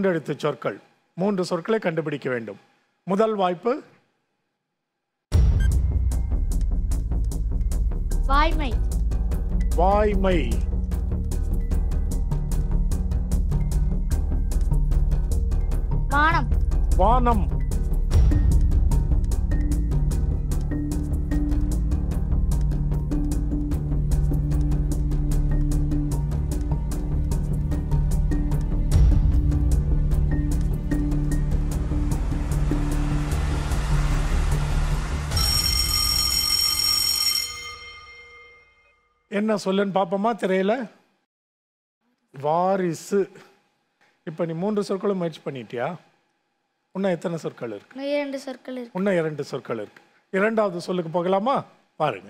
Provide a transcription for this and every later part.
மூன்று எழுத்து சொற்கள் மூன்று சொற்களை கண்டுபிடிக்க வேண்டும் முதல் வாய்ப்பு வாய்மை வாய்மை வானம் வானம் என்ன சொல்லுன்னு பார்ப்போமா திரையில வாரிசு இப்போ நீ மூன்று சொற்களும் முயற்சி பண்ணிட்டியா இன்னும் எத்தனை சொற்கள் இருக்கு இன்னும் இரண்டு சொற்கள் இருக்கு இன்னும் இரண்டு சொற்கள் இருக்கு இரண்டாவது சொல்லுக்கு போகலாமா பாருங்க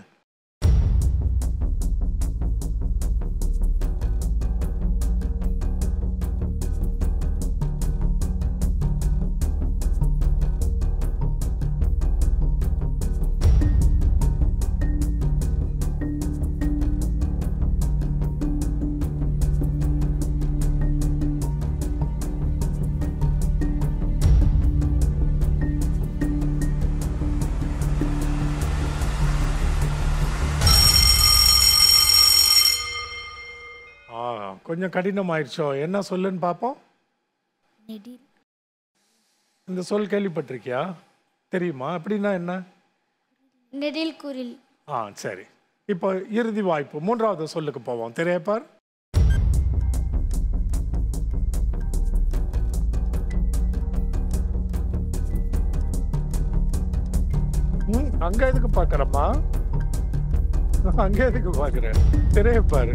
ஆ கொஞ்சம் கடினமாயிடுச்சோ என்ன சொல்லுன்னு பார்ப்போம் நெடில் இந்த சொல் கேள்விப்பட்டிருக்கியா தெரியுமா அப்படின்னா என்ன நெடில் குரில் ஆ சரி இப்போ இறுதி வாய்ப்பு மூன்றாவது சொல்லுக்கு போவோம் திரையப்பார் ம், அங்க எதுக்கு பாக்குறம்மா அங்க எதுக்கு பாக்குறேன் திரையப்பாரு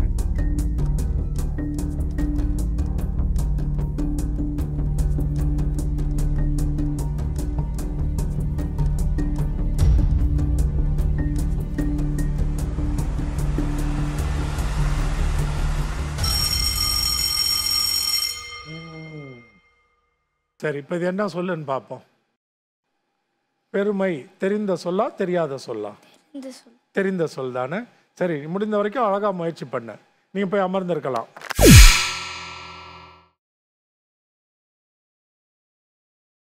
ம். சரி இப்போ இது என்ன சொல்லுன்னு பார்ப்போம் பெருமை தெரிந்த சொல்லா தெரியாத சொல்லா இந்த சொல் தெரிந்த சொல் தானே சரி முடிந்த வரைக்கும் அழகா முயற்சி பண்ண நீங்க போய் அமர்ந்திருக்கலாம்